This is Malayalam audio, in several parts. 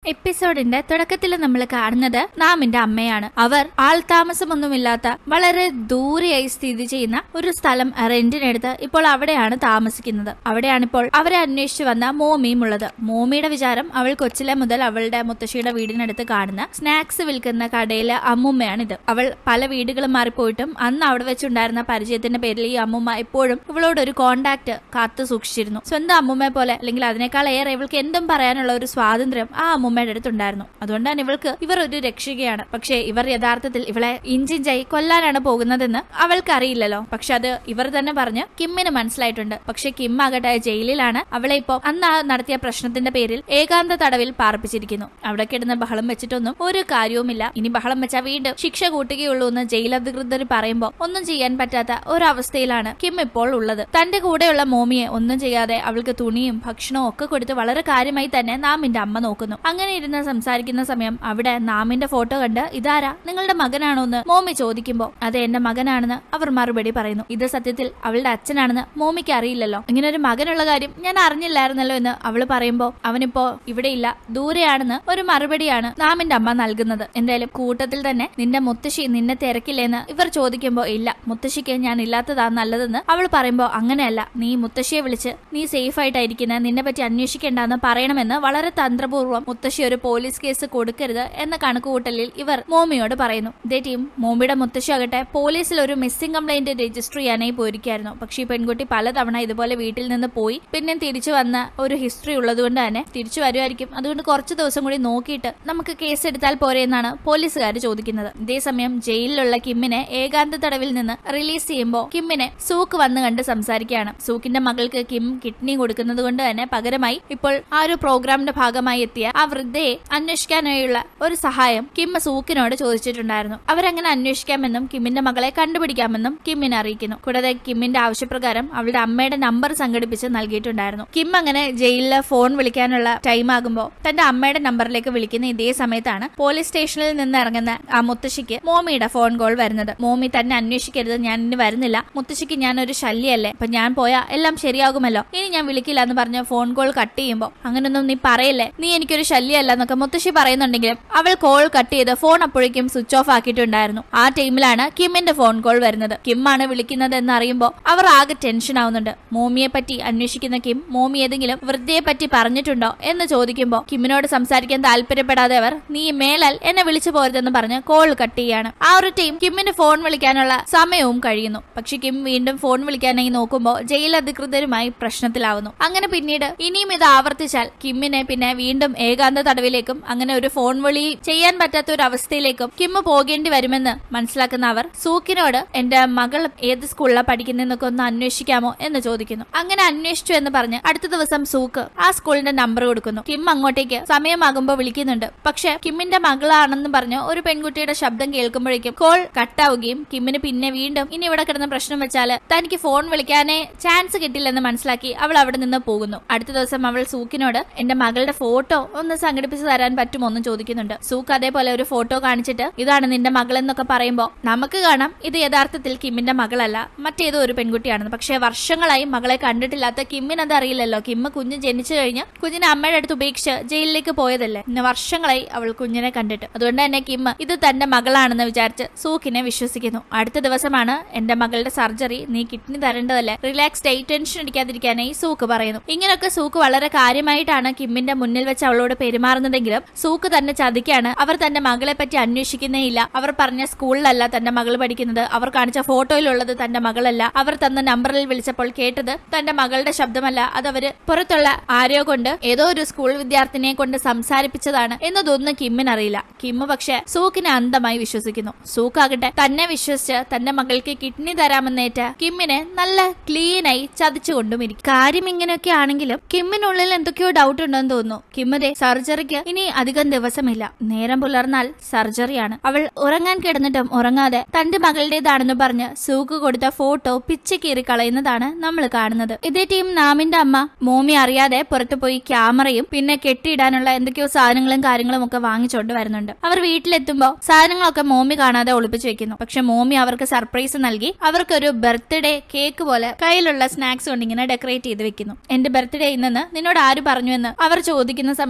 എപ്പിസോഡിന്റെ തുടക്കത്തിൽ നമ്മൾ കാണുന്നത് നാമിന്റെ അമ്മയാണ് അവർ ആൾ താമസമൊന്നുമില്ലാത്ത വളരെ ദൂരെയായി സ്ഥിതി ചെയ്യുന്ന ഒരു സ്ഥലം റെന്റിനെടുത്ത് ഇപ്പോൾ അവിടെയാണ് താമസിക്കുന്നത് അവിടെയാണ് ഇപ്പോൾ അവരെ അന്വേഷിച്ചു വന്ന മോമിയും ഉള്ളത് മോമിയുടെ വിചാരം അവൾ കൊച്ചിലെ മുതൽ അവളുടെ മുത്തശ്ശിയുടെ വീടിനടുത്ത് കാണുന്ന സ്നാക്സ് വിൽക്കുന്ന കടയിലെ അമ്മുമ്മയാണിത് അവൾ പല വീടുകളും മാറിപ്പോയിട്ടും അന്ന് അവിടെ വെച്ചുണ്ടായിരുന്ന പരിചയത്തിന്റെ പേരിൽ ഈ അമ്മുമ്മ എപ്പോഴും ഇവളോട് ഒരു കോണ്ടാക്ട് കാത്തു സൂക്ഷിച്ചിരുന്നു സ്വന്തം അമ്മുമ്മയെ പോലെ അല്ലെങ്കിൽ അതിനേക്കാൾ ഏറെ ഇവൾക്ക് എന്തും പറയാനുള്ള ഒരു സ്വാതന്ത്ര്യം ആ അമ്മുമ്മയുടെ അടുത്തുണ്ടായിരുന്നു അതുകൊണ്ടാണ് ഇവൾക്ക് ഇവർ ഒരു രക്ഷികയാണ് പക്ഷേ ഇവർ യഥാർത്ഥത്തിൽ ഇവളെ ഇഞ്ചിഞ്ചായി കൊല്ലാനാണ് പോകുന്നതെന്ന് അവൾക്ക് അറിയില്ലല്ലോ പക്ഷെ അത് ഇവർ തന്നെ പറഞ്ഞ് കിമ്മിന് മനസ്സിലായിട്ടുണ്ട് പക്ഷെ കിം ആകട്ടെ ജയിലിലാണ് അവളെ ഇപ്പോ അന്ന് ആ നടത്തിയ പ്രശ്നത്തിന്റെ പേരിൽ ഏകാന്ത തടവിൽ പാർപ്പിച്ചിരിക്കുന്നു അവിടെ കിടന്ന് ബഹളം വെച്ചിട്ടൊന്നും ഒരു കാര്യവുമില്ല ഇനി ബഹളം വെച്ചാൽ വീണ്ടും ശിക്ഷ കൂട്ടുകയുള്ളൂ എന്ന് ജയിൽ അധികൃതർ പറയുമ്പോൾ ഒന്നും ചെയ്യാൻ പറ്റാത്ത ഒരവസ്ഥയിലാണ് കിം ഇപ്പോൾ ഉള്ളത് തന്റെ കൂടെയുള്ള മോമിയെ ഒന്നും ചെയ്യാതെ അവൾക്ക് തുണിയും ഭക്ഷണവും ഒക്കെ കൊടുത്ത് വളരെ കാര്യമായി തന്നെ നാമിന്റെ അമ്മ നോക്കുന്നു അങ്ങനെ ഇരുന്ന് സംസാരിക്കുന്ന സമയം അവിടെ നാമിന്റെ ഫോട്ടോ കണ്ട് ഇതാരാ നിങ്ങളുടെ മകനാണോ എന്ന് മോമി ചോദിക്കുമ്പോ അതെ എന്റെ മകനാണെന്ന് അവർ മറുപടി പറയുന്നു ഇത് സത്യത്തിൽ അവളുടെ അച്ഛനാണെന്ന് മോമിക്ക് അറിയില്ലല്ലോ ഇങ്ങനെ ഒരു മകനുള്ള കാര്യം ഞാൻ അറിഞ്ഞില്ലായിരുന്നല്ലോ എന്ന് അവള് പറയുമ്പോ അവനിപ്പോ ഇവിടെ ഇല്ല ദൂരെയാണെന്ന് ഒരു മറുപടിയാണ് നാമിന്റെ അമ്മ നൽകുന്നത് എന്തായാലും കൂട്ടത്തിൽ തന്നെ നിന്റെ മുത്തശ്ശി നിന്നെ തിരക്കില്ലേന്ന് ഇവർ ചോദിക്കുമ്പോ ഇല്ല മുത്തശ്ശിക്ക് ഞാൻ ഇല്ലാത്തതാ നല്ലതെന്ന് അവൾ പറയുമ്പോ അങ്ങനെയല്ല നീ മുത്തശ്ശിയെ വിളിച്ച് നീ സേഫ് ആയിട്ടായിരിക്കുന്നത് നിന്നെ പറ്റി അന്വേഷിക്കേണ്ടെന്ന് പറയണമെന്ന് വളരെ തന്ത്രപൂർവ്വം മുത്തശ്ശി ഒരു പോലീസ് കേസ് കൊടുക്കരുത് എന്ന കണക്കുകൂട്ടലിൽ ഇവർ മോമിയോട് പറയുന്നു ഇതേ ടീം മോമിയുടെ മുത്തശ്ശി ആകട്ടെ പോലീസിൽ ഒരു മിസ്സിംഗ് കംപ്ലൈന്റ് രജിസ്റ്റർ ചെയ്യാനായി പോയിരിക്കായിരുന്നു പക്ഷേ ഈ പെൺകുട്ടി പലതവണ ഇതുപോലെ വീട്ടിൽ നിന്ന് പോയി പിന്നെ തിരിച്ചു വന്ന ഒരു ഹിസ്റ്ററി ഉള്ളതുകൊണ്ട് തന്നെ തിരിച്ചു വരുമായിരിക്കും അതുകൊണ്ട് കുറച്ച് ദിവസം കൂടി നോക്കിയിട്ട് നമുക്ക് കേസ് എടുത്താൽ പോരെ എന്നാണ് പോലീസുകാർ ചോദിക്കുന്നത് ഇതേസമയം ജയിലിലുള്ള കിമ്മിനെ ഏകാന്ത തടവിൽ നിന്ന് റിലീസ് ചെയ്യുമ്പോൾ കിമ്മിനെ സൂക്ക് വന്ന് കണ്ട് സംസാരിക്കുകയാണ് സൂക്കിന്റെ മകൾക്ക് കിം കിഡ്നി കൊടുക്കുന്നത് കൊണ്ട് തന്നെ പകരമായി ഇപ്പോൾ ആ ഒരു പ്രോഗ്രാമിന്റെ ഭാഗമായി എത്തിയ ആ വൃദ്ധയെ അന്വേഷിക്കാനായുള്ള ഒരു സഹായം കിം സൂക്കിനോട് ചോദിച്ചിട്ടുണ്ടായിരുന്നു അവരങ്ങനെ അന്വേഷിക്കാമെന്നും കിമ്മിന്റെ മകളെ കണ്ടുപിടിക്കാമെന്നും കിമ്മിനെ അറിയിക്കുന്നു കൂടാതെ കിമ്മിന്റെ ആവശ്യപ്രകാരം അവളുടെ അമ്മയുടെ നമ്പർ സംഘടിപ്പിച്ച് നൽകിയിട്ടുണ്ടായിരുന്നു കിം അങ്ങനെ ജയിലിലെ ഫോൺ വിളിക്കാനുള്ള ടൈം ആകുമ്പോൾ തന്റെ അമ്മയുടെ നമ്പറിലേക്ക് വിളിക്കുന്ന ഇതേ സമയത്താണ് പോലീസ് സ്റ്റേഷനിൽ നിന്ന് ഇറങ്ങുന്ന ആ മുത്തശ്ശിക്ക് മോമിയുടെ ഫോൺ കോൾ വരുന്നത് മോമി തന്നെ അന്വേഷിക്കരുത് ഞാൻ ഇനി വരുന്നില്ല മുത്തശ്ശിക്ക് ഞാൻ ഒരു ശല്യല്ലേ അപ്പൊ ഞാൻ പോയാ എല്ലാം ശരിയാകുമല്ലോ ഇനി ഞാൻ വിളിക്കില്ല എന്ന് പറഞ്ഞ് ഫോൺ കോൾ കട്ട് ചെയ്യുമ്പോൾ അങ്ങനൊന്നും നീ പറയല്ലേ നീ എനിക്കൊരു ശല്യമല്ല എന്നൊക്കെ മുത്തശ്ശി പറയുന്നുണ്ടെങ്കിലും അവൾ കോൾ കട്ട് ചെയ്ത് ഫോൺ അപ്പോഴേക്കും സ്വിച്ച് ഓഫ് ആക്കിയിട്ടുണ്ടായിരുന്നു ആ ടൈമിലാണ് കിമ്മിന്റെ ഫോൺ കോൾ വരുന്നത് കിം ആണ് വിളിക്കുന്നത് എന്ന് അറിയുമ്പോൾ അവർ ആകെ ടെൻഷൻ ആവുന്നുണ്ട് മോമിയെ പറ്റി അന്വേഷിക്കുന്ന കിം മോമി ഏതെങ്കിലും വൃദ്ധയെ പറ്റി പറഞ്ഞിട്ടുണ്ടോ എന്ന് ചോദിക്കുമ്പോൾ കിമ്മിനോട് സംസാരിക്കാൻ താല്പര്യപ്പെടാതെ അവർ നീ മേലാൽ എന്നെ വിളിച്ചു പോരുതെന്ന് പറഞ്ഞ് കോൾ കട്ട് ചെയ്യാണ് ആ ഒരു ടീം കിമ്മിന് ഫോൺ വിളിക്കാനുള്ള സമയവും കഴിയുന്നു പക്ഷെ കിം വീണ്ടും ഫോൺ വിളിക്കാനായി നോക്കുമ്പോൾ ജയിൽ അധികൃതരുമായി പ്രശ്നത്തിലാവുന്നു അങ്ങനെ പിന്നീട് ഇനിയും ഇത് ആവർത്തിച്ചാൽ കിമ്മിനെ പിന്നെ വീണ്ടും ഏകാന്ത തടവിലേക്കും അങ്ങനെ ഒരു ഫോൺ വിളി ചെയ്യാൻ പറ്റാത്ത ഒരു അവസ്ഥയിലേക്കും കിമ്മ് പോകേണ്ടി വരുമെന്ന് മനസ്സിലാക്കുന്ന അവർ സൂക്കിനോട് എന്റെ മകൾ ഏത് സ്കൂളിലാണ് പഠിക്കുന്നതെന്നൊക്കെ ഒന്ന് അന്വേഷിക്കാമോ എന്ന് ചോദിക്കുന്നു അങ്ങനെ അന്വേഷിച്ചു എന്ന് പറഞ്ഞ് അടുത്ത ദിവസം സൂക്ക് ആ സ്കൂളിന്റെ നമ്പർ കൊടുക്കുന്നു കിം അങ്ങോട്ടേക്ക് സമയമാകുമ്പോൾ വിളിക്കുന്നുണ്ട് പക്ഷെ കിമ്മിന്റെ മകളാണെന്ന് പറഞ്ഞ് ഒരു പെൺകുട്ടിയുടെ ശബ്ദം കേൾക്കുമ്പോഴേക്കും കോൾ കട്ടാവുകയും കിമ്മിന് പിന്നെ വീണ്ടും ഇനി ഇവിടെ കിടന്ന പ്രശ്നം വെച്ചാൽ തനിക്ക് ഫോൺ വിളിക്കാനേ ചാൻസ് കിട്ടില്ലെന്ന് മനസ്സിലാക്കി അവൾ അവിടെ നിന്ന് പോകുന്നു അടുത്ത ദിവസം അവൾ സൂക്കിനോട് എന്റെ മകളുടെ ഫോട്ടോ ഒന്ന് സംഘടിപ്പിച്ച് തരാൻ പറ്റുമോ എന്നും ചോദിക്കുന്നുണ്ട് സൂക്ക് അതേപോലെ ഒരു ഫോട്ടോ കാണിച്ചിട്ട് ഇതാണ് നിന്റെ മകൾ എന്നൊക്കെ പറയുമ്പോൾ നമുക്ക് കാണാം ഇത് യഥാർത്ഥത്തിൽ കിമ്മിന്റെ മകളല്ല മറ്റേതോ ഒരു പെൺകുട്ടിയാണെന്ന് പക്ഷേ വർഷങ്ങളായി മകളെ കണ്ടിട്ടില്ലാത്ത കിമ്മിന് അത് അറിയില്ലല്ലോ കിമ്മ് കുഞ്ഞ് ജനിച്ചു കഴിഞ്ഞ് കുഞ്ഞിനെ അമ്മയുടെ അടുത്ത് ഉപേക്ഷിച്ച് ജയിലിലേക്ക് പോയതല്ലേ ഇന്ന് വർഷങ്ങളായി അവൾ കുഞ്ഞിനെ കണ്ടിട്ട് അതുകൊണ്ട് തന്നെ കിമ്മ് ഇത് തന്റെ മകളാണെന്ന് വിചാരിച്ച് സൂക്കിനെ വിശ്വസിക്കുന്നു അടുത്ത ദിവസമാണ് എന്റെ മകളുടെ സർജറി നീ കിഡ്നി തരേണ്ടതല്ലേ റിലാക്സ് ആയി ടെൻഷൻ അടിക്കാതിരിക്കാനായി സൂക്ക് പറയുന്നു ഇങ്ങനെയൊക്കെ സൂക്ക് വളരെ കാര്യമായിട്ടാണ് കിമ്മിന്റെ മുന്നിൽ വെച്ച് അവളോട് പെരുമാറുന്നതെങ്കിലും സൂക്ക് തന്നെ ചതിക്കാണ് അവർ തന്റെ മകളെ പറ്റി അന്വേഷിക്കുന്നേ ഇല്ല അവർ പറഞ്ഞ സ്കൂളിലല്ല തന്റെ മകൾ പഠിക്കുന്നത് അവർ കാണിച്ച ഫോട്ടോയിലുള്ളത് തന്റെ മകളല്ല അവർ തന്ന നമ്പറിൽ വിളിച്ചപ്പോൾ കേട്ടത് തന്റെ മകളുടെ ശബ്ദമല്ല അത് അവര് പുറത്തുള്ള ആരോ കൊണ്ട് ഏതോ ഒരു സ്കൂൾ വിദ്യാർത്ഥിനിയെ കൊണ്ട് സംസാരിപ്പിച്ചതാണ് എന്നതൊന്നും കിമ്മിനറിയില്ല കിമ്മ് പക്ഷെ സൂക്കിനെ അന്ധമായി വിശ്വസിക്കുന്നു സൂക്കാകട്ടെ തന്നെ വിശ്വസിച്ച് തന്റെ മകൾക്ക് കിഡ്നി തരാമെന്നേറ്റ കിമ്മിനെ നല്ല ക്ലീനായി ചതിച്ചുകൊണ്ടും ഇരിക്കും കാര്യം ഇങ്ങനെയൊക്കെ ആണെങ്കിലും കിമ്മിനുള്ളിൽ എന്തൊക്കെയോ ഡൗട്ട് ഉണ്ടെന്ന് തോന്നുന്നു കിമ്മതെ സർജറിക്ക് ഇനി അധികം ദിവസമില്ല നേരം പുലർന്നാൽ സർജറിയാണ് അവൾ ഉറങ്ങാൻ കിടന്നിട്ടും ഉറങ്ങാതെ തന്റെ മകളുടേതാണെന്ന് പറഞ്ഞ് സൂക്ക് കൊടുത്ത ഫോട്ടോ പിച്ചക്കീറി കളയുന്നതാണ് നമ്മൾ കാണുന്നത് ഇതേ ടീം നാമിന്റെ അമ്മ മോമി അറിയാതെ പുറത്തു പോയി ക്യാമറയും പിന്നെ കെട്ടിയിടാനുള്ള എന്തൊക്കെയോ സാധനങ്ങളും കാര്യങ്ങളും ഒക്കെ വാങ്ങിച്ചോണ്ട് വരുന്നുണ്ട് അവർ വീട്ടിലെത്തുമ്പോൾ സാധനങ്ങളൊക്കെ മോമി കാണാതെ ഒളിപ്പിച്ചു വെക്കുന്നു പക്ഷെ മോമി അവർക്ക് സർപ്രൈസ് നൽകി അവർക്കൊരു ബർത്ത്ഡേ കേക്ക് പോലെ കയ്യിലുള്ള സ്നാക്സ് കൊണ്ട് ഇങ്ങനെ ഡെക്കറേറ്റ് ചെയ്ത് വെക്കുന്നു എന്റെ ബർത്ത്ഡേ ഇന്നെന്ന് നിന്നോട് ആര് പറഞ്ഞു എന്ന് അവർ ചോദിക്കുന്ന സമയം മുത്തശ്ശി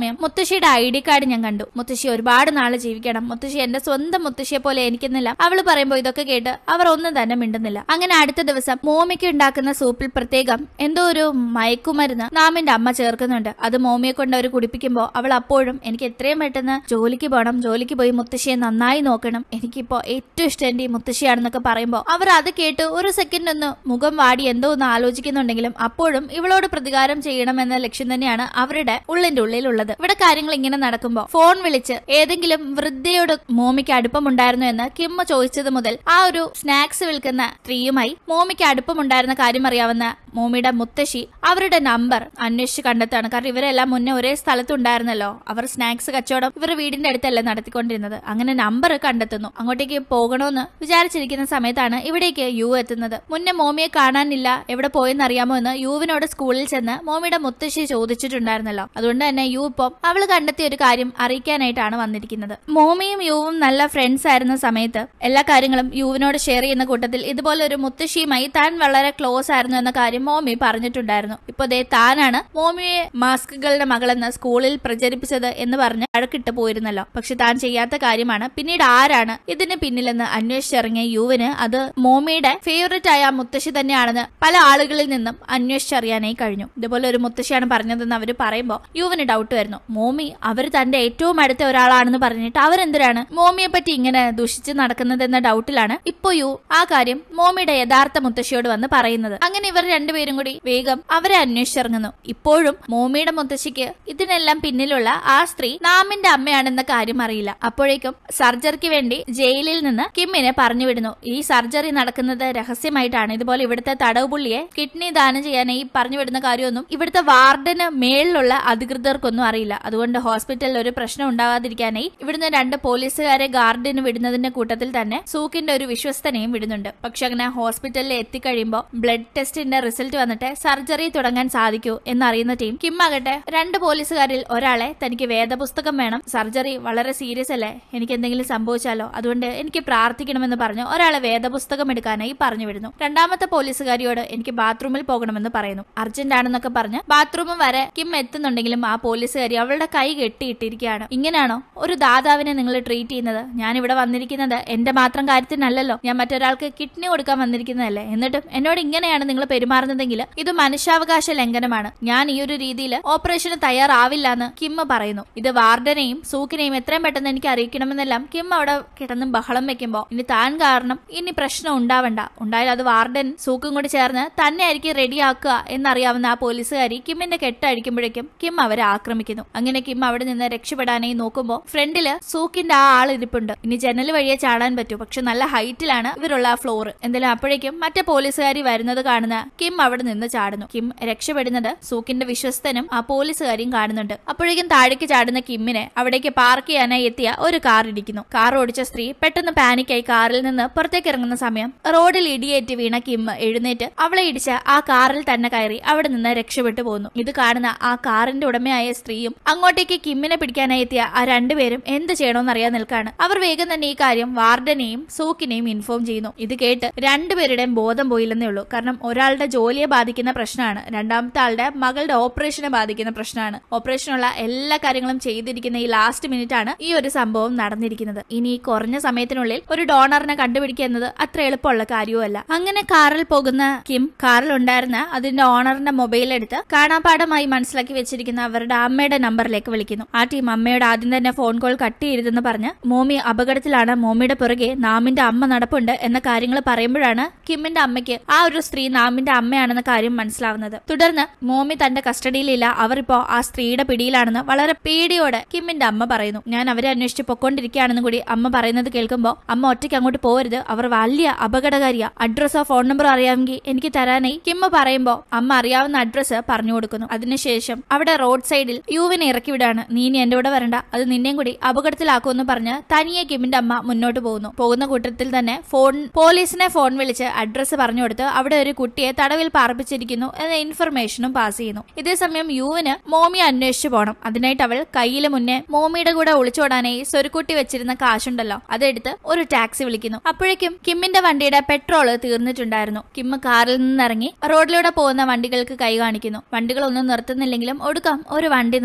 മുത്തശ്ശിയുടെ ഐ ഡി കാർഡ് ഞാൻ കണ്ടു മുത്തശ്ശി ഒരുപാട് നാള് ജീവിക്കണം മുത്തശ്ശി എന്റെ സ്വന്തം മുത്തശ്ശിയെ പോലെ എനിക്കുന്നില്ല അവള് പറയുമ്പോ ഇതൊക്കെ കേട്ട് അവർ ഒന്നും തന്നെ മിണ്ടുന്നില്ല അങ്ങനെ അടുത്ത ദിവസം മോമിക്ക് ഉണ്ടാക്കുന്ന സൂപ്പിൽ പ്രത്യേകം എന്തോ ഒരു മയക്കുമരുന്ന് നാമിന്റെ അമ്മ ചേർക്കുന്നുണ്ട് അത് മോമിയെ കൊണ്ട് അവർ കുടിപ്പിക്കുമ്പോ അവൾ അപ്പോഴും എനിക്ക് എത്രയും പെട്ടെന്ന് ജോലിക്ക് പോകണം ജോലിക്ക് പോയി മുത്തശ്ശിയെ നന്നായി നോക്കണം എനിക്കിപ്പോ ഏറ്റവും ഇഷ്ടം എന്റെ ഈ മുത്തശ്ശിയാണെന്നൊക്കെ പറയുമ്പോ അവർ അത് കേട്ട് ഒരു സെക്കൻഡ് ഒന്ന് മുഖം വാടി എന്തോ ഒന്ന് ആലോചിക്കുന്നുണ്ടെങ്കിലും അപ്പോഴും ഇവളോട് പ്രതികാരം ചെയ്യണമെന്ന ലക്ഷ്യം തന്നെയാണ് അവരുടെ ഉള്ളിന്റെ ഉള്ളിലുള്ളത് ഇവിടെ കാര്യങ്ങൾ ഇങ്ങനെ നടക്കുമ്പോ ഫോൺ വിളിച്ച് ഏതെങ്കിലും വൃദ്ധയോട് മോമിക്ക് അടുപ്പമുണ്ടായിരുന്നു എന്ന് കിമ്മ ചോദിച്ചത് മുതൽ ആ ഒരു സ്നാക്സ് വിൽക്കുന്ന സ്ത്രീയുമായി മോമിക്ക് അടുപ്പമുണ്ടായിരുന്ന കാര്യം അറിയാവുന്ന മോമിയുടെ മുത്തശ്ശി അവരുടെ നമ്പർ അന്വേഷിച്ച് കണ്ടെത്താണ് കാരണം ഇവരെല്ലാം മുന്നേ ഒരേ സ്ഥലത്തുണ്ടായിരുന്നല്ലോ അവർ സ്നാക്സ് കച്ചവടം ഇവരുടെ വീടിന്റെ അടുത്തല്ല നടത്തിക്കൊണ്ടിരുന്നത് അങ്ങനെ നമ്പർ കണ്ടെത്തുന്നു അങ്ങോട്ടേക്ക് പോകണമെന്ന് വിചാരിച്ചിരിക്കുന്ന സമയത്താണ് ഇവിടേക്ക് യു എത്തുന്നത് മുന്നേ മോമിയെ കാണാനില്ല എവിടെ പോയെന്ന് അറിയാമോ എന്ന് യുവിനോട് സ്കൂളിൽ ചെന്ന് മോമിയുടെ മുത്തശ്ശി ചോദിച്ചിട്ടുണ്ടായിരുന്നല്ലോ അതുകൊണ്ട് തന്നെ യു ഇപ്പം അവള് കണ്ടെത്തിയ ഒരു കാര്യം അറിയിക്കാനായിട്ടാണ് വന്നിരിക്കുന്നത് മോമിയും യുവും നല്ല ഫ്രണ്ട്സ് ആയിരുന്ന സമയത്ത് എല്ലാ കാര്യങ്ങളും യുവിനോട് ഷെയർ ചെയ്യുന്ന കൂട്ടത്തിൽ ഇതുപോലെ ഒരു മുത്തശ്ശിയുമായി താൻ വളരെ ക്ലോസ് ആയിരുന്നു എന്ന കാര്യം മോമി പറഞ്ഞിട്ടുണ്ടായിരുന്നു ഇപ്പൊ ദേ താനാണ് മോമിയെ മാസ്കുകളുടെ മകളെന്ന് സ്കൂളിൽ പ്രചരിപ്പിച്ചത് എന്ന് പറഞ്ഞ് അഴക്കിട്ട് പോയിരുന്നല്ലോ പക്ഷെ താൻ ചെയ്യാത്ത കാര്യമാണ് പിന്നീട് ആരാണ് ഇതിന് പിന്നിലെന്ന് അന്വേഷിച്ചിറങ്ങിയ യുവിന് അത് മോമിയുടെ ഫേവററ്റ് ആയ ആ മുത്തശ്ശി തന്നെയാണെന്ന് പല ആളുകളിൽ നിന്നും അന്വേഷിച്ചറിയാനായി കഴിഞ്ഞു ഇതുപോലെ ഒരു മുത്തശ്ശിയാണ് പറഞ്ഞതെന്ന് അവർ പറയുമ്പോൾ യുവിന് ഡൗട്ട് വരുന്നു മോമി അവർ തന്റെ ഏറ്റവും അടുത്ത ഒരാളാണെന്ന് പറഞ്ഞിട്ട് അവരെന്തിനാണ് മോമിയെ പറ്റി ഇങ്ങനെ ദുഷിച്ച് നടക്കുന്നതെന്ന ഡൗട്ടിലാണ് ഇപ്പൊ യു ആ കാര്യം മോമിയുടെ യഥാർത്ഥ മുത്തശ്ശിയോട് വന്ന് പറയുന്നത് അങ്ങനെ ഇവർ രണ്ടുപേരും കൂടി വേഗം അവരെ അന്വേഷിച്ചിറങ്ങുന്നു ഇപ്പോഴും മോമിയുടെ മുത്തശ്ശിക്ക് ഇതിനെല്ലാം പിന്നിലുള്ള ആ സ്ത്രീ നാമിന്റെ അമ്മയാണെന്ന കാര്യം അറിയില്ല അപ്പോഴേക്കും സർജറിക്ക് വേണ്ടി ജയിലിൽ നിന്ന് കിമ്മിനെ പറഞ്ഞു വിടുന്നു ഈ സർജറി നടക്കുന്നത് രഹസ്യമായിട്ടാണ് ഇതുപോലെ ഇവിടുത്തെ തടവുപുള്ളിയെ കിഡ്നി ദാനം ചെയ്യാനായി പറഞ്ഞു വിടുന്ന കാര്യമൊന്നും ഇവിടുത്തെ വാർഡന് മേളിലുള്ള അധികൃതർക്കൊന്നും അറിയില്ല അതുകൊണ്ട് ഹോസ്പിറ്റലിൽ ഒരു പ്രശ്നം ഉണ്ടാവാതിരിക്കാനായി ഇവിടുന്ന് രണ്ട് പോലീസുകാരെ ഗാർഡിന് വിടുന്നതിന്റെ കൂട്ടത്തിൽ തന്നെ സൂക്കിന്റെ ഒരു വിശ്വസ്തനെയും വിടുന്നുണ്ട് പക്ഷെ അങ്ങനെ ഹോസ്പിറ്റലിൽ എത്തിക്കഴിയുമ്പോൾ ബ്ലഡ് ടെസ്റ്റിന്റെ റിസൾട്ട് വന്നിട്ട് സർജറി തുടങ്ങാൻ സാധിക്കൂ എന്നറിയുന്ന ടീം കിം ആകട്ടെ രണ്ട് പോലീസുകാരിൽ ഒരാളെ തനിക്ക് വേദപുസ്തകം വേണം സർജറി വളരെ സീരിയസ് അല്ലേ എനിക്ക് എന്തെങ്കിലും സംഭവിച്ചാലോ അതുകൊണ്ട് എനിക്ക് പ്രാർത്ഥിക്കണമെന്ന് പറഞ്ഞു ഒരാളെ വേദപുസ്തകം എടുക്കാനായി പറഞ്ഞു വിടുന്നു രണ്ടാമത്തെ പോലീസുകാരിയോട് എനിക്ക് ബാത്റൂമിൽ പോകണമെന്ന് പറയുന്നു അർജന്റ് ആണെന്നൊക്കെ പറഞ്ഞ് ബാത്റൂം വരെ കിം എത്തുന്നുണ്ടെങ്കിലും ആ പോലീസുകാരി അവളുടെ കൈ കെട്ടിയിട്ടിരിക്കുകയാണ് ഇങ്ങനെയാണോ ഒരു ദാതാവിനെ നിങ്ങൾ ട്രീറ്റ് ചെയ്യുന്നത് ഞാൻ ഇവിടെ വന്നിരിക്കുന്നത് എന്റെ മാത്രം കാര്യത്തിനല്ലല്ലോ ഞാൻ മറ്റൊരാൾക്ക് കിഡ്നി കൊടുക്കാൻ വന്നിരിക്കുന്നതല്ലേ എന്നിട്ടും എന്നോട് ഇങ്ങനെയാണ് നിങ്ങൾ പെരുമാറുന്നതെങ്കിൽ ഇത് മനുഷ്യാവകാശ ലംഘനമാണ് ഞാൻ ഈ ഒരു രീതിയിൽ ഓപ്പറേഷന് തയ്യാറാവില്ല എന്ന് കിമ്മ പറയുന്നു ഇത് വാർഡനെയും സൂക്കിനെയും എത്രയും പെട്ടെന്ന് എനിക്ക് അറിയിക്കണമെന്നെല്ലാം കിം അവിടെ കിടന്ന് ബഹളം വെക്കുമ്പോ ഇനി താൻ കാരണം ഇനി പ്രശ്നം ഉണ്ടാവണ്ട ഉണ്ടായാലും അത് വാർഡൻ സൂക്കും കൂടി ചേർന്ന് തന്നെ ആയിരിക്കും റെഡിയാക്കുക എന്നറിയാവുന്ന ആ പോലീസുകാരി കിമ്മിന്റെ കെട്ടഴിക്കുമ്പോഴേക്കും കിം അവരെ ആക്രമിക്കുന്നു അങ്ങനെ കിം അവിടെ നിന്ന് രക്ഷപ്പെടാനായി നോക്കുമ്പോ ഫ്രണ്ടില് സൂക്കിന്റെ ആ ആൾ ഇരിപ്പുണ്ട് ഇനി ജനൽ വഴിയെ ചാടാൻ പറ്റൂ പക്ഷെ നല്ല ഹൈറ്റിലാണ് ഇവരുള്ള ആ ഫ്ലോർ എന്തായാലും അപ്പോഴേക്കും മറ്റേ പോലീസുകാരി വരുന്നത് കാണുന്ന കിം അവിടെ നിന്ന് ചാടുന്നു കിം രക്ഷപ്പെടുന്നത് സൂക്കിന്റെ വിശ്വസ്തനും ആ പോലീസുകാരിയും കാണുന്നുണ്ട് അപ്പോഴേക്കും താഴേക്ക് ചാടുന്ന കിമ്മിനെ അവിടേക്ക് പാർക്ക് ചെയ്യാനായി എത്തിയ ഒരു കാർ ഇടിക്കുന്നു കാർ ഓടിച്ച സ്ത്രീ പെട്ടെന്ന് പാനിക്കായി കാറിൽ നിന്ന് പുറത്തേക്ക് ഇറങ്ങുന്ന സമയം റോഡിൽ ഇടിയേറ്റ് വീണ കിം എഴുന്നേറ്റ് അവളെ ഇടിച്ച ആ കാറിൽ തന്നെ കയറി അവിടെ നിന്ന് രക്ഷപ്പെട്ടു പോകുന്നു ഇത് കാണുന്ന ആ കാറിന്റെ ഉടമയായ സ്ത്രീയും അങ്ങോട്ടേക്ക് കിമ്മിനെ പിടിക്കാനായി എത്തിയ ആ രണ്ടുപേരും എന്ത് ചെയ്യണമെന്ന് അറിയാൻ നിൽക്കാണ് അവർ വേഗം തന്നെ ഈ കാര്യം വാർഡനെയും സൂക്കിനെയും ഇൻഫോം ചെയ്യുന്നു ഇത് കേട്ട് രണ്ടുപേരുടെയും ബോധം പോയില്ലെന്നേ ഉള്ളൂ കാരണം ഒരാളുടെ ജോലിയെ ബാധിക്കുന്ന പ്രശ്നമാണ് രണ്ടാമത്തെ ആളുടെ മകളുടെ ഓപ്പറേഷനെ ബാധിക്കുന്ന പ്രശ്നമാണ് ഓപ്പറേഷനുള്ള എല്ലാ കാര്യങ്ങളും ചെയ്തിരിക്കുന്ന ഈ ലാസ്റ്റ് മിനിറ്റ് ആണ് ഈ ഒരു സംഭവം നടന്നിരിക്കുന്നത് ഇനി ഈ കുറഞ്ഞ സമയത്തിനുള്ളിൽ ഒരു ഡോണറിനെ കണ്ടുപിടിക്കുക എന്നത് അത്ര എളുപ്പമുള്ള കാര്യവുമല്ല അങ്ങനെ കാറിൽ പോകുന്ന കിം കാറിൽ ഉണ്ടായിരുന്ന അതിന്റെ ഓണറിന്റെ മൊബൈൽ എടുത്ത് കാണാപ്പാടമായി മനസ്സിലാക്കി വെച്ചിരിക്കുന്ന അവരുടെ അമ്മയുടെ നമ്പറിലേക്ക് വിളിക്കുന്നു ആ ടീം അമ്മയോട് ആദ്യം തന്നെ ഫോൺ കോൾ കട്ട് ചെയ്തെന്ന് പറഞ്ഞ് മോമി അപകടത്തിലാണ് മോമിയുടെ പുറകെ നാമിന്റെ അമ്മ നടപ്പുണ്ട് എന്ന കാര്യങ്ങൾ പറയുമ്പോഴാണ് കിമ്മിന്റെ അമ്മയ്ക്ക് ആ ഒരു സ്ത്രീ നാമിന്റെ അമ്മയാണെന്ന കാര്യം മനസ്സിലാവുന്നത് തുടർന്ന് മോമി തന്റെ കസ്റ്റഡിയിലില്ല അവർ ഇപ്പോ ആ സ്ത്രീയുടെ പിടിയിലാണെന്ന് വളരെ പേടിയോടെ കിമ്മിന്റെ അമ്മ പറയുന്നു ഞാൻ അവരെ അന്വേഷിച്ച് പൊക്കോണ്ടിരിക്കുകയാണെന്ന് കൂടി അമ്മ പറയുന്നത് കേൾക്കുമ്പോൾ അമ്മ ഒറ്റയ്ക്ക് അങ്ങോട്ട് പോകരുത് അവർ വലിയ അപകടകാരിയാ അഡ്രസ്സോ ഫോൺ നമ്പറോ അറിയാമെങ്കിൽ എനിക്ക് തരാനായി കിമ്മ പറയുമ്പോ അമ്മ അറിയാവുന്ന അഡ്രസ്സ് പറഞ്ഞു കൊടുക്കുന്നു അതിനുശേഷം അവിടെ റോഡ് സൈഡിൽ യുവിനെ ഇറക്കി വിടാണ് നീ ഇനി എന്റെ കൂടെ വരണ്ട അത് നിന്നെയും കൂടി അപകടത്തിലാക്കുമെന്ന് പറഞ്ഞ് തനിയെ കിമ്മിന്റെ അമ്മ മുന്നോട്ട് പോകുന്നു പോകുന്ന കൂട്ടത്തിൽ തന്നെ ഫോൺ പോലീസിനെ ഫോൺ വിളിച്ച് അഡ്രസ്സ് പറഞ്ഞു കൊടുത്ത് അവിടെ ഒരു കുട്ടിയെ തടവിൽ പാർപ്പിച്ചിരിക്കുന്നു എന്ന ഇൻഫർമേഷനും പാസ് ചെയ്യുന്നു ഇതേസമയം യുവിന് മോമി അന്വേഷിച്ചു പോകണം അതിനായിട്ട് അവൾ കയ്യിൽ മുന്നേ മോമിയുടെ കൂടെ ഒളിച്ചോടാനായി സ്വരുക്കുട്ടി വെച്ചിരുന്ന കാശുണ്ടല്ലോ അതെടുത്ത് ഒരു ടാക്സി വിളിക്കുന്നു അപ്പോഴേക്കും കിമ്മിന്റെ വണ്ടിയുടെ പെട്രോള് തീർന്നിട്ടുണ്ടായിരുന്നു കിമ്മ് കാറിൽ നിന്നിറങ്ങി റോഡിലൂടെ പോകുന്ന വണ്ടികൾക്ക് കൈ കാണിക്കുന്നു വണ്ടികളൊന്നും നിർത്തുന്നില്ലെങ്കിലും ഒടുക്കം ഒരു വണ്ടി നിർത്തുന്നു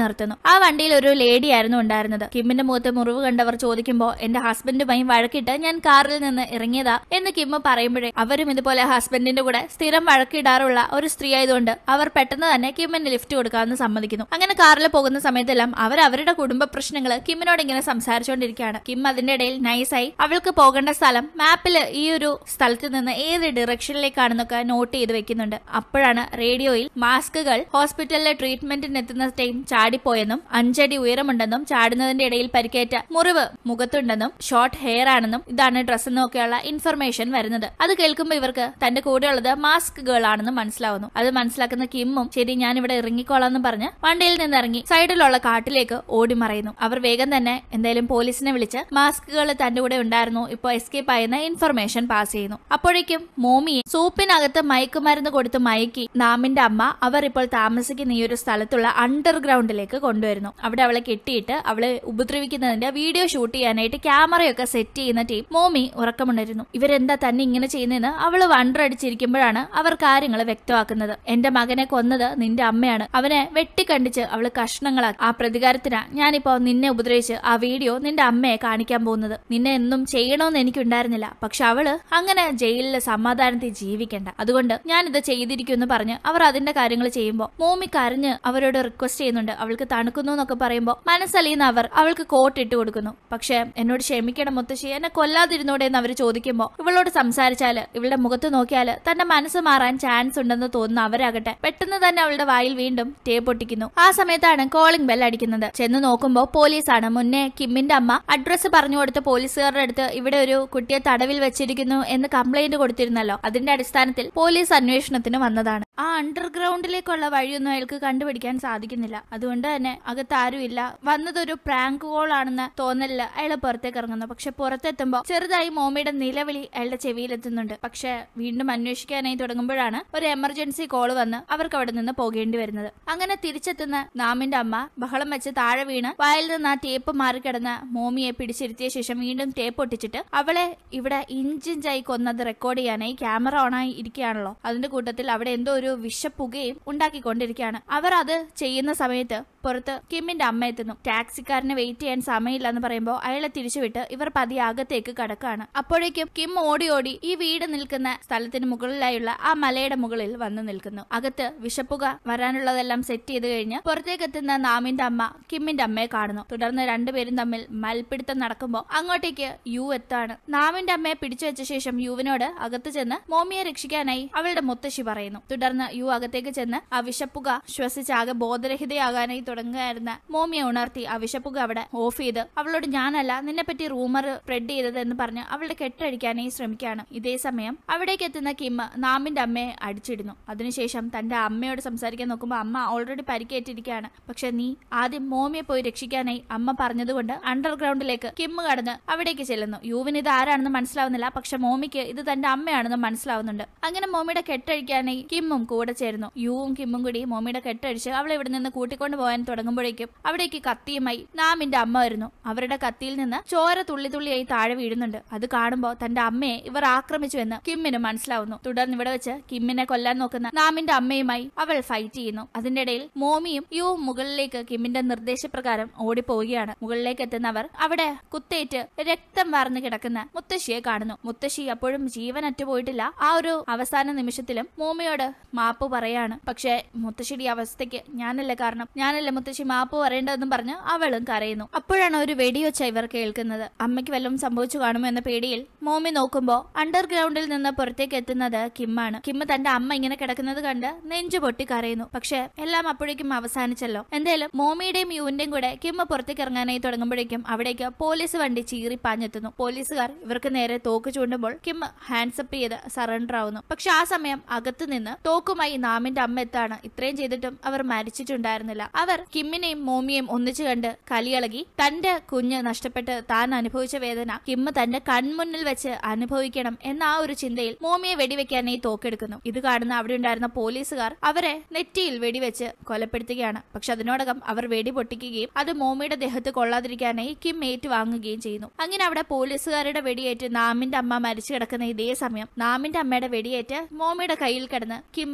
ആ വണ്ടിയിൽ ഒരു ലേഡി ആയിരുന്നു ഉണ്ടായിരുന്നത് കിമ്മിന്റെ മുഖത്തെ മുറിവ് കണ്ടവർ ചോദിക്കുമ്പോൾ എന്റെ ഹസ്ബൻഡുമായി വഴക്കിട്ട് ഞാൻ കാറിൽ നിന്ന് ഇറങ്ങിയതാ എന്ന് കിമ്മ് പറയുമ്പോഴേ അവരും ഇതുപോലെ ഹസ്ബൻഡിന്റെ കൂടെ സ്ഥിരം വഴക്കിടാറുള്ള ഒരു സ്ത്രീ ആയതുകൊണ്ട് അവർ പെട്ടെന്ന് തന്നെ കിമ്മിന് ലിഫ്റ്റ് കൊടുക്കാമെന്ന് സമ്മതിക്കുന്നു അങ്ങനെ കാറിൽ പോകുന്ന സമയത്തെല്ലാം അവർ അവരുടെ കുടുംബ പ്രശ്നങ്ങൾ കിമ്മിനോട് ഇങ്ങനെ സംസാരിച്ചുകൊണ്ടിരിക്കുകയാണ് കിം അതിന്റെ ഇടയിൽ നൈസായി അവൾക്ക് പോകേണ്ട സ്ഥലം മാപ്പിൽ ഈ ഒരു സ്ഥലത്ത് നിന്ന് ഏത് ഡിറക്ഷനിലേക്കാണെന്നൊക്കെ നോട്ട് ചെയ്ത് വെക്കുന്നുണ്ട് അപ്പോഴാണ് റേഡിയോയിൽ മാസ്കുകൾ ഹോസ്പിറ്റലിലെ ട്രീറ്റ്മെന്റിന് എത്തുന്ന ടൈം ചാടിപ്പോയെന്നും അഞ്ചടി ഉയരമുണ്ടെന്നും ചാടുന്നതിന്റെ ഇടയിൽ പരിക്കേറ്റ മുറിവ് മുഖത്തുണ്ടെന്നും ഷോർട്ട് ഹെയർ ആണെന്നും ഇതാണ് ഡ്രസ് എന്നൊക്കെയുള്ള ഇൻഫർമേഷൻ വരുന്നത് അത് കേൾക്കുമ്പോൾ ഇവർക്ക് തന്റെ കൂടെയുള്ളത് മാസ്ക് ഗേൾ ആണെന്ന് മനസ്സിലാവുന്നു അത് മനസ്സിലാക്കുന്ന കിമ്മും ശരി ഞാൻ ഇവിടെ ഇറങ്ങിക്കോളാം എന്ന് പറഞ്ഞ് വണ്ടിയിൽ നിന്ന് ഇറങ്ങി സൈഡിലുള്ള കാട്ടിലേക്ക് ഓടി മറയുന്നു അവർ വേഗം തന്നെ എന്തായാലും പോലീസിനെ വിളിച്ച് മാസ്കുകൾ തന്റെ കൂടെ ഉണ്ടായിരുന്നു ഇപ്പോൾ എസ്കേപ്പ് ആയെന്ന ഇൻഫർമേഷൻ പാസ് ചെയ്യുന്നു അപ്പോഴേക്കും മോമിയെ സൂപ്പിനകത്ത് മയക്കുമരുന്ന് കൊടുത്ത് മയക്കി നാമിന്റെ അമ്മ അവർ ഇപ്പോൾ താമസിക്കുന്ന ഈ ഒരു സ്ഥലത്തുള്ള അണ്ടർഗ്രൗണ്ടിലേക്ക് കൊണ്ടുവരുന്നു അവിടെ അവളെ കെട്ടിയിട്ട് അവളെ ഉപദ്രവിക്കുന്നതിന്റെ വീഡിയോ ഷൂട്ട് ചെയ്യാനായിട്ട് ക്യാമറയൊക്കെ സെറ്റ് ചെയ്യുന്ന ടീം മോമി ഉറക്കമുണ്ടായിരുന്നു ഇവരെന്താ തന്നെ ഇങ്ങനെ ചെയ്യുന്നതെന്ന് അവള് വണ്ടടിച്ചിരിക്കുമ്പോഴാണ് അവർ കാര്യങ്ങൾ വ്യക്തമാക്കുന്നത് എന്റെ മകനെ കൊന്നത് നിന്റെ അമ്മയാണ് അവനെ വെട്ടിക്കണ്ടിച്ച് അവള് കഷ്ണങ്ങളാക്കി ആ പ്രതികാരത്തിനാ ഞാനിപ്പോ നിന്നെ ഉപദ്രവിച്ച് ആ വീഡിയോ നിന്റെ അമ്മയെ കാണിക്കാൻ പോകുന്നത് നിന്നെ എന്നും ചെയ്യണമെന്ന് എനിക്കുണ്ടായിരുന്നില്ല പക്ഷെ അവള് അങ്ങനെ ജയിലിലെ സമാധാനത്തിൽ ജീവിക്കണ്ട അതുകൊണ്ട് ഞാൻ ഇത് ചെയ്തിരിക്കുമെന്ന് പറഞ്ഞ് അവർ അതിന്റെ കാര്യങ്ങൾ ചെയ്യുമ്പോൾ മോമി കരഞ്ഞ് അവരോട് റിക്വസ്റ്റ് ചെയ്യുന്നുണ്ട് അവൾക്ക് തണുക്കുന്നു എന്നൊക്കെ പറയുമ്പോൾ മനസ്സലിയുന്ന അവർ അവൾക്ക് കോട്ട് ഇട്ട് കൊടുക്കുന്നു പക്ഷെ എന്നോട് ക്ഷമിക്കണം മുത്തശ്ശി എന്നെ കൊല്ലാതിരുന്നോടെ എന്ന് അവർ ചോദിക്കുമ്പോൾ ഇവളോട് സംസാരിച്ചാല് ഇവളുടെ മുഖത്ത് നോക്കിയാല് തന്റെ മനസ്സ് മാറാൻ ചാൻസ് ഉണ്ടെന്ന് തോന്നുന്ന അവരാകട്ടെ പെട്ടെന്ന് തന്നെ അവളുടെ വായിൽ വീണ്ടും ടേ പൊട്ടിക്കുന്നു ആ സമയത്താണ് കോളിംഗ് ബെൽ അടിക്കുന്നത് ചെന്ന് നോക്കുമ്പോൾ പോലീസാണ് മുന്നേ കിമ്മിന്റെ അമ്മ അഡ്രസ്സ് പറഞ്ഞു കൊടുത്ത പോലീസുകാരുടെ അടുത്ത് ഇവിടെ ഒരു കുട്ടിയെ തടവിൽ വെച്ചിരിക്കുന്നു എന്ന് കംപ്ലൈന്റ് കൊടുത്തിരുന്നല്ലോ അതിന്റെ അടിസ്ഥാനത്തിൽ പോലീസ് അന്വേഷണത്തിന് വന്നതാണ് ആ അണ്ടർഗ്രൗണ്ടിലേക്കുള്ള വഴിയൊന്നും അയാൾക്ക് കണ്ടുപിടിക്കാൻ സാധിക്കുന്നില്ല അതുകൊണ്ട് തന്നെ അകത്ത് ആരുമില്ല വന്നതൊരു പ്രാങ്ക് കോൾ ആണെന്ന് തോന്നലില് അയാൾ പുറത്തേക്ക് ഇറങ്ങുന്നു പക്ഷെ പുറത്തെത്തുമ്പോൾ ചെറുതായി മോമിയുടെ നിലവിളി അയാളുടെ ചെവിയിലെത്തുന്നുണ്ട് പക്ഷെ വീണ്ടും അന്വേഷിക്കാനായി തുടങ്ങുമ്പോഴാണ് ഒരു എമർജൻസി കോൾ വന്ന് അവർക്ക് അവിടെ നിന്ന് പോകേണ്ടി വരുന്നത് അങ്ങനെ തിരിച്ചെത്തുന്ന നാമിന്റെ അമ്മ ബഹളം വെച്ച് താഴെ വീണ് വായിൽ നിന്ന് ആ ടേപ്പ് മാറിക്കിടന്ന മോമിയെ പിടിച്ചിരുത്തിയ ശേഷം വീണ്ടും ടേപ്പ് ഒട്ടിച്ചിട്ട് അവളെ ഇവിടെ ഇഞ്ചിഞ്ചായി കൊന്നത് റെക്കോർഡ് ചെയ്യാനായി ക്യാമറ ഓണായി ഇരിക്കുകയാണല്ലോ അതിന്റെ കൂട്ടത്തിൽ അവിടെ എന്തോ ഒരു വിഷപ്പുകയും ഉണ്ടാക്കിക്കൊണ്ടിരിക്കുകയാണ് അവർ അത് ചെയ്യുന്ന സമയത്ത് പുറത്ത് കിമ്മിന്റെ അമ്മ എത്തുന്നു ടാക്സിക്കാരനെ വെയിറ്റ് ചെയ്യാൻ സമയമില്ല എന്ന് പറയുമ്പോൾ അയാളെ തിരിച്ചുവിട്ട് ഇവർ പതിയെ അകത്തേക്ക് കടക്കാണ് അപ്പോഴേക്കും കിം ഓടി ഓടി ഈ വീട് നിൽക്കുന്ന സ്ഥലത്തിന് മുകളിലായുള്ള ആ മലയുടെ മുകളിൽ വന്നു നിൽക്കുന്നു അകത്ത് വിഷപ്പുക വരാനുള്ളതെല്ലാം സെറ്റ് ചെയ്ത് കഴിഞ്ഞ് പുറത്തേക്ക് എത്തുന്ന നാമിന്റെ അമ്മ കിമ്മിന്റെ അമ്മയെ കാണുന്നു തുടർന്ന് രണ്ടുപേരും തമ്മിൽ മൽപിടുത്തം നടക്കുമ്പോൾ അങ്ങോട്ടേക്ക് യു എത്താണ് നാമിന്റെ അമ്മയെ പിടിച്ചു വെച്ച ശേഷം യുവിനോട് അകത്ത് ചെന്ന് മോമിയെ രക്ഷിക്കാനായി അവളുടെ മുത്തശ്ശി പറയുന്നു തുടർന്ന് യു അകത്തേക്ക് ചെന്ന് ആ വിഷപ്പുക ശ്വസിച്ചാകെ ബോധരഹിതയാകാനായി തുടങ്ങുകയായിരുന്ന മോമിയെ ഉണർത്തി ആ വിഷപ്പുക അവിടെ ഓഫ് ചെയ്ത് അവളോട് ഞാനല്ല നിന്നെ പറ്റി റൂമർ സ്പ്രെഡ് ചെയ്തത് എന്ന് പറഞ്ഞ് അവളുടെ കെട്ടഴിക്കാനായി ശ്രമിക്കുകയാണ് ഇതേ സമയം അവിടേക്ക് എത്തുന്ന കിം നാമിന്റെ അമ്മയെ അടിച്ചിടുന്നു അതിനുശേഷം തന്റെ അമ്മയോട് സംസാരിക്കാൻ നോക്കുമ്പോൾ അമ്മ ഓൾറെഡി പരിക്കേറ്റിരിക്കുകയാണ് പക്ഷെ നീ ആദ്യം മോമിയെ പോയി രക്ഷിക്കാനായി അമ്മ പറഞ്ഞതുകൊണ്ട് അണ്ടർഗ്രൗണ്ടിലേക്ക് കിം കടന്ന് അവിടേക്ക് ചെല്ലുന്നു യുവിന് ഇത് ആരാണെന്ന് മനസ്സിലാവുന്നില്ല പക്ഷെ മോമിക്ക് ഇത് തന്റെ അമ്മയാണെന്ന് മനസ്സിലാവുന്നുണ്ട് അങ്ങനെ മോമിയുടെ കെട്ടഴിക്കാനായി കിമ്മും കൂടെ ചേരുന്നു യുവും കിമ്മും കൂടി മോമിയുടെ കെട്ടഴിച്ച് അവളെ ഇവിടെ നിന്ന് കൂട്ടിക്കൊണ്ട് പോകാൻ തുടങ്ങുമ്പോഴേക്കും അവിടേക്ക് കത്തിയുമായി നാമിന്റെ അമ്മ വരുന്നു അവരുടെ കത്തിയിൽ നിന്ന് ചോര തുള്ളി തുള്ളിയായി താഴെ വീഴുന്നുണ്ട് അത് കാണുമ്പോൾ തന്റെ അമ്മയെ ഇവർ ആക്രമിച്ചു എന്ന് കിമ്മിന് മനസ്സിലാവുന്നു തുടർന്ന് ഇവിടെ വെച്ച് കിമ്മിനെ കൊല്ലാൻ നോക്കുന്ന നാമിന്റെ അമ്മയുമായി അവൾ ഫൈറ്റ് ചെയ്യുന്നു അതിന്റെ ഇടയിൽ മോമിയും യുവും മുകളിലേക്ക് കിമ്മിന്റെ നിർദ്ദേശപ്രകാരം ഓടിപ്പോവുകയാണ് മുകളിലേക്ക് എത്തുന്നവർ അവിടെ കുത്തേറ്റ് രക്തം വാർന്നു കിടക്കുന്ന മുത്തശ്ശിയെ കാണുന്നു മുത്തശ്ശി അപ്പോഴും ജീവൻ അറ്റുപോയിട്ടില്ല ആ ഒരു അവസാന നിമിഷത്തിലും മോമിയോട് മാപ്പ് പറയാണ് പക്ഷെ മുത്തശ്ശിയുടെ ഈ അവസ്ഥയ്ക്ക് ഞാനല്ലേ കാരണം ഞാനല്ലേ മുത്തശ്ശി മാപ്പ് പറയേണ്ടതെന്നും പറഞ്ഞ് അവളും കരയുന്നു അപ്പോഴാണ് ഒരു വെടിയൊച്ച ഇവർ കേൾക്കുന്നത് അമ്മയ്ക്ക് വല്ലതും സംഭവിച്ചു കാണുമോ എന്ന പേടിയിൽ മോമി നോക്കുമ്പോ അണ്ടർഗ്രൗണ്ടിൽ നിന്ന് പുറത്തേക്ക് എത്തുന്നത് കിമ്മാണ് കിം തന്റെ അമ്മ ഇങ്ങനെ കിടക്കുന്നത് കണ്ട് നെഞ്ചു പൊട്ടി കരയുന്നു പക്ഷെ എല്ലാം അപ്പോഴേക്കും അവസാനിച്ചല്ലോ എന്തായാലും മോമിയുടെയും യുവിന്റെയും കൂടെ കിം പുറത്തേക്ക് ഇറങ്ങാനായി തുടങ്ങുമ്പോഴേക്കും അവിടേക്ക് പോലീസ് വണ്ടി ചീറി പാഞ്ഞെത്തുന്നു പോലീസുകാർ ഇവർക്ക് നേരെ തോക്ക് ചൂണ്ടുമ്പോൾ കിം ഹാൻഡ്സപ്പ് ചെയ്ത് സറണ്ടർ ആവുന്നു പക്ഷെ ആ സമയം അകത്തു നിന്ന് തോക്കുമായി നാമിന്റെ അമ്മ എത്താണ് ഇത്രയും ചെയ്തിട്ടും അവർ മരിച്ചിട്ടുണ്ടായിരുന്നില്ല അവർ കിമ്മിനെയും മോമിയെയും ഒന്നിച്ചു കണ്ട് കലിയിളകി തന്റെ കുഞ്ഞ് നഷ്ടപ്പെട്ട് താൻ അനുഭവിച്ച വേദന കിമ്മ് തന്റെ കൺമുന്നിൽ വെച്ച് അനുഭവിക്കണം എന്ന ആ ഒരു ചിന്തയിൽ മോമിയെ വെടിവെക്കാനായി തോക്കെടുക്കുന്നു ഇത് കാണുന്ന അവിടെ ഉണ്ടായിരുന്ന പോലീസുകാർ അവരെ നെറ്റിയിൽ വെടിവെച്ച് കൊലപ്പെടുത്തുകയാണ് പക്ഷെ അതിനോടകം അവർ വെടി പൊട്ടിക്കുകയും അത് മോമിയുടെ ദേഹത്ത് കൊള്ളാതിരിക്കാനായി കിം ഏറ്റുവാങ്ങുകയും ചെയ്യുന്നു അങ്ങനെ അവിടെ പോലീസുകാരുടെ വെടിയേറ്റ് നാമിന്റെ അമ്മ മരിച്ചു കിടക്കുന്ന ഇതേ സമയം നാമിന്റെ അമ്മയുടെ വെടിയേറ്റ് മോമിയുടെ കയ്യിൽ കിടന്ന് കിം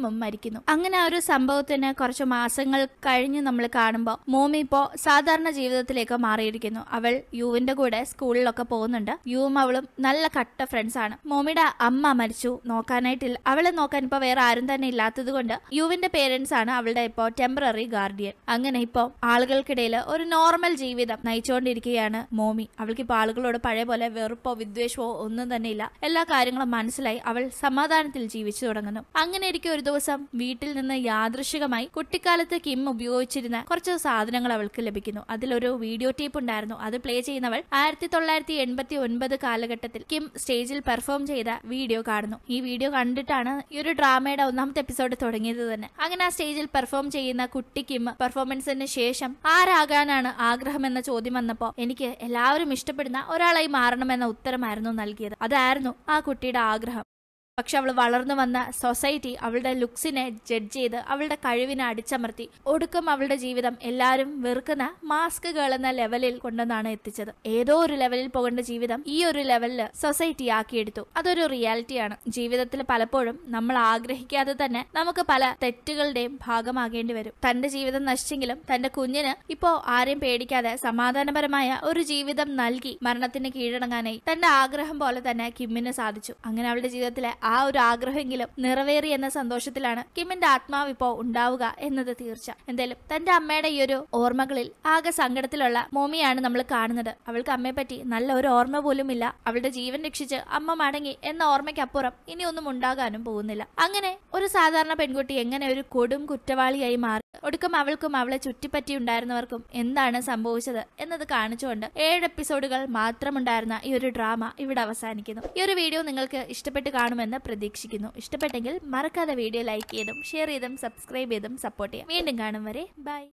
കിമ്മും മരിക്കുന്നു അങ്ങനെ ആ ഒരു സംഭവത്തിന് കുറച്ച് മാസങ്ങൾ കഴിഞ്ഞ് നമ്മൾ കാണുമ്പോൾ മോമി ഇപ്പോ സാധാരണ ജീവിതത്തിലേക്ക് മാറിയിരിക്കുന്നു അവൾ യുവിന്റെ കൂടെ സ്കൂളിലൊക്കെ പോകുന്നുണ്ട് യുവും അവളും നല്ല കട്ട ഫ്രണ്ട്സ് ആണ് മോമിയുടെ അമ്മ മരിച്ചു നോക്കാനായിട്ടില്ല അവളെ നോക്കാൻ ഇപ്പൊ വേറെ ആരും തന്നെ ഇല്ലാത്തത് കൊണ്ട് യുവിന്റെ പേരൻസ് ആണ് അവളുടെ ഇപ്പോ ടെമ്പററി ഗാർഡിയൻ അങ്ങനെ ഇപ്പോ ആളുകൾക്കിടയിൽ ഒരു നോർമൽ ജീവിതം നയിച്ചുകൊണ്ടിരിക്കുകയാണ് മോമി അവൾക്ക് ഇപ്പൊ ആളുകളോട് പഴയ പോലെ വെറുപ്പോ വിദ്വേഷമോ ഒന്നും തന്നെ ഇല്ല എല്ലാ കാര്യങ്ങളും മനസ്സിലായി അവൾ സമാധാനത്തിൽ ജീവിച്ചു തുടങ്ങുന്നു അങ്ങനെ ഇരിക്കെ ഒരു ദിവസം വീട്ടിൽ നിന്ന് യാദൃശികമായി കുട്ടിക്കാലത്ത് കിം ഉപയോഗിച്ചിരുന്ന കുറച്ച് സാധനങ്ങൾ അവൾക്ക് ലഭിക്കുന്നു അതിലൊരു വീഡിയോ ടേപ്പ് ഉണ്ടായിരുന്നു അത് പ്ലേ ചെയ്യുന്നവൾ ആയിരത്തി തൊള്ളായിരത്തി എൺപത്തി ഒൻപത് കാലഘട്ടത്തിൽ കിം സ്റ്റേജിൽ പെർഫോം ചെയ്ത വീഡിയോ കാണുന്നു ഈ വീഡിയോ കണ്ടിട്ടാണ് ഈ ഒരു ഡ്രാമയുടെ ഒന്നാമത്തെ എപ്പിസോഡ് തുടങ്ങിയത് തന്നെ അങ്ങനെ ആ സ്റ്റേജിൽ പെർഫോം ചെയ്യുന്ന കുട്ടി കിം പെർഫോമൻസിന് ശേഷം ആരാകാനാണ് ആഗ്രഹം എന്ന ചോദ്യം വന്നപ്പോ എനിക്ക് എല്ലാവരും ഇഷ്ടപ്പെടുന്ന ഒരാളായി മാറണമെന്ന ഉത്തരമായിരുന്നു നൽകിയത് അതായിരുന്നു ആ കുട്ടിയുടെ ആഗ്രഹം പക്ഷെ അവൾ വളർന്നു വന്ന സൊസൈറ്റി അവളുടെ ലുക്സിനെ ജഡ്ജ് ചെയ്ത് അവളുടെ കഴിവിനെ അടിച്ചമർത്തി ഒടുക്കം അവളുടെ ജീവിതം എല്ലാവരും വെറുക്കുന്ന മാസ്ക് ഗേൾ എന്ന ലെവലിൽ കൊണ്ടുവന്നാണ് എത്തിച്ചത് ഏതോ ഒരു ലെവലിൽ പോകേണ്ട ജീവിതം ഈ ഒരു ലെവലിൽ സൊസൈറ്റി ആക്കിയെടുത്തു അതൊരു റിയാലിറ്റിയാണ് ജീവിതത്തിൽ പലപ്പോഴും നമ്മൾ ആഗ്രഹിക്കാതെ തന്നെ നമുക്ക് പല തെറ്റുകളുടെയും ഭാഗമാകേണ്ടി വരും തന്റെ ജീവിതം നശിച്ചെങ്കിലും തന്റെ കുഞ്ഞിന് ഇപ്പോ ആരെയും പേടിക്കാതെ സമാധാനപരമായ ഒരു ജീവിതം നൽകി മരണത്തിന് കീഴടങ്ങാനായി തന്റെ ആഗ്രഹം പോലെ തന്നെ കിമ്മിന് സാധിച്ചു അങ്ങനെ അവളുടെ ജീവിതത്തിലെ ആ ഒരു ആഗ്രഹമെങ്കിലും നിറവേറി എന്ന സന്തോഷത്തിലാണ് കിമ്മിന്റെ ആത്മാവ് ഇപ്പോ ഉണ്ടാവുക എന്നത് തീർച്ച എന്തായാലും തന്റെ അമ്മയുടെ ഈ ഒരു ഓർമ്മകളിൽ ആകെ സങ്കടത്തിലുള്ള മോമിയാണ് നമ്മൾ കാണുന്നത് അവൾക്ക് അമ്മയെ പറ്റി നല്ല ഒരു ഓർമ്മ പോലും ഇല്ല അവളുടെ ജീവൻ രക്ഷിച്ച് അമ്മ മടങ്ങി എന്ന ഓർമ്മയ്ക്കപ്പുറം ഇനി ഒന്നും ഉണ്ടാകാനും പോകുന്നില്ല അങ്ങനെ ഒരു സാധാരണ പെൺകുട്ടി എങ്ങനെ ഒരു കൊടും കുറ്റവാളിയായി മാറി ഒടുക്കം അവൾക്കും അവളെ ചുറ്റിപ്പറ്റി ഉണ്ടായിരുന്നവർക്കും എന്താണ് സംഭവിച്ചത് എന്നത് കാണിച്ചുകൊണ്ട് ഏഴ് എപ്പിസോഡുകൾ മാത്രമുണ്ടായിരുന്ന ഈ ഒരു ഡ്രാമ ഇവിടെ അവസാനിക്കുന്നു ഈ ഒരു വീഡിയോ നിങ്ങൾക്ക് ഇഷ്ടപ്പെട്ട് കാണുമെന്ന് പ്രതീക്ഷിക്കുന്നു ഇഷ്ടപ്പെട്ടെങ്കിൽ മറക്കാതെ വീഡിയോ ലൈക്ക് ചെയ്തും ഷെയർ ചെയ്തും സബ്സ്ക്രൈബ് ചെയ്തും സപ്പോർട്ട് ചെയ്യാം വീണ്ടും കാണും വരെ ബൈ